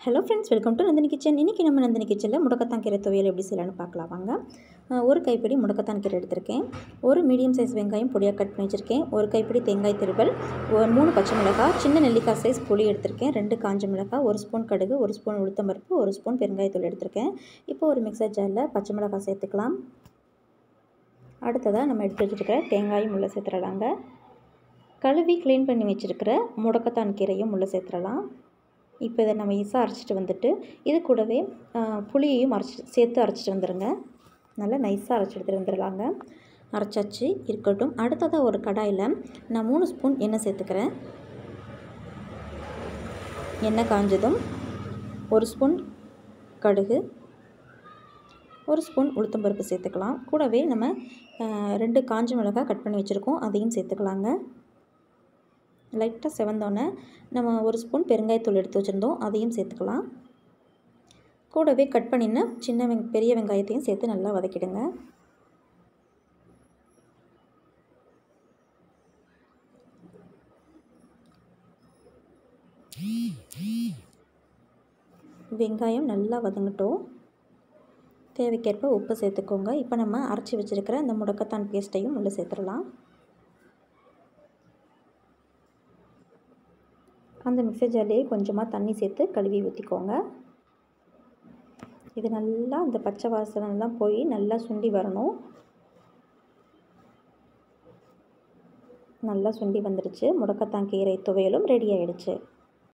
hello friends welcome to Nandini kitchen இன்றைக்கி நம்ம நந்தினி கிச்சனில் முடக்கத்தான் கீரை துவையல் எப்படி செய்யலாம்னு பார்க்கலாம் வாங்க அஹ் ஒரு கைப்பிடி முடக்கத்தான் கீரை எடுத்திருக்கேன் ஒரு மீடியம் சைஸ் வெங்காயம் பொடியாக கட் பண்ணி வச்சுருக்கேன் ஒரு கைப்பிடி தேங்காய் திருவல் ஒரு மூணு பச்சை மிளகாய் சின்ன நெல்லிக்காய் சைஸ் புளி எடுத்திருக்கேன் ரெண்டு காஞ்ச மிளகாய் ஒரு ஸ்பூன் கடுகு ஒரு ஸ்பூன் உளுத்தம்பருப்பு ஒரு ஸ்பூன் பெருங்காயத்தூள் எடுத்திருக்கேன் இப்போ ஒரு மிக்சர் ஜாரில் பச்சை மிளகாய் சேர்த்துக்கலாம் அடுத்ததாக நம்ம எடுத்து வச்சுருக்கிற தேங்காயும் உள்ளே சேர்த்துடலாங்க கழுவி க்ளீன் பண்ணி வச்சுருக்கிற முடக்கத்தான் கீரையும் உள்ளே சேர்த்துடலாம் இப்போ இதை நம்ம ஈஸாக அரைச்சிட்டு வந்துட்டு இது கூடவே ஆ, புளியையும் அரைச்சி சேர்த்து அரைச்சிட்டு வந்துடுங்க நல்லா நைஸாக அரைச்சி எடுத்துகிட்டு வந்துடலாங்க அரைச்சாச்சு இருக்கட்டும் அடுத்ததாக ஒரு கடாயில் நான் மூணு ஸ்பூன் எண்ணெய் சேர்த்துக்கிறேன் எண்ணெய் காஞ்சதும் ஒரு ஸ்பூன் கடுகு ஒரு ஸ்பூன் உளுத்தம்பருப்பு சேர்த்துக்கலாம் கூடவே நம்ம ஆ, ரெண்டு காஞ்ச மிளகாய் கட் பண்ணி வச்சுருக்கோம் அதையும் சேர்த்துக்கலாங்க லைட்டாக செவந்தோன்னே நம்ம ஒரு ஸ்பூன் பெருங்காயத்தூள் எடுத்து வச்சுருந்தோம் அதையும் சேர்த்துக்கலாம் கூடவே கட் பண்ணின சின்ன வெங் பெரிய வெங்காயத்தையும் சேர்த்து நல்லா வதக்கிடுங்க வெங்காயம் நல்லா வதங்கட்டும் தேவைக்கேற்ப உப்பு சேர்த்துக்கோங்க இப்போ நம்ம அரைச்சி வச்சுருக்கிற அந்த முடக்கத்தான் பேஸ்ட்டையும் உள்ளே சேர்த்துடலாம் அந்த மிக்சர் ஜார்லேயே கொஞ்சமாக தண்ணி சேர்த்து கழுவி ஊற்றிக்கோங்க இது நல்லா அந்த பச்சை வாசனைலாம் போய் நல்லா சுண்டி வரணும் நல்லா சுண்டி வந்துடுச்சு முடக்கத்தான் கீரை துவையலும் ரெடி ஆயிடுச்சு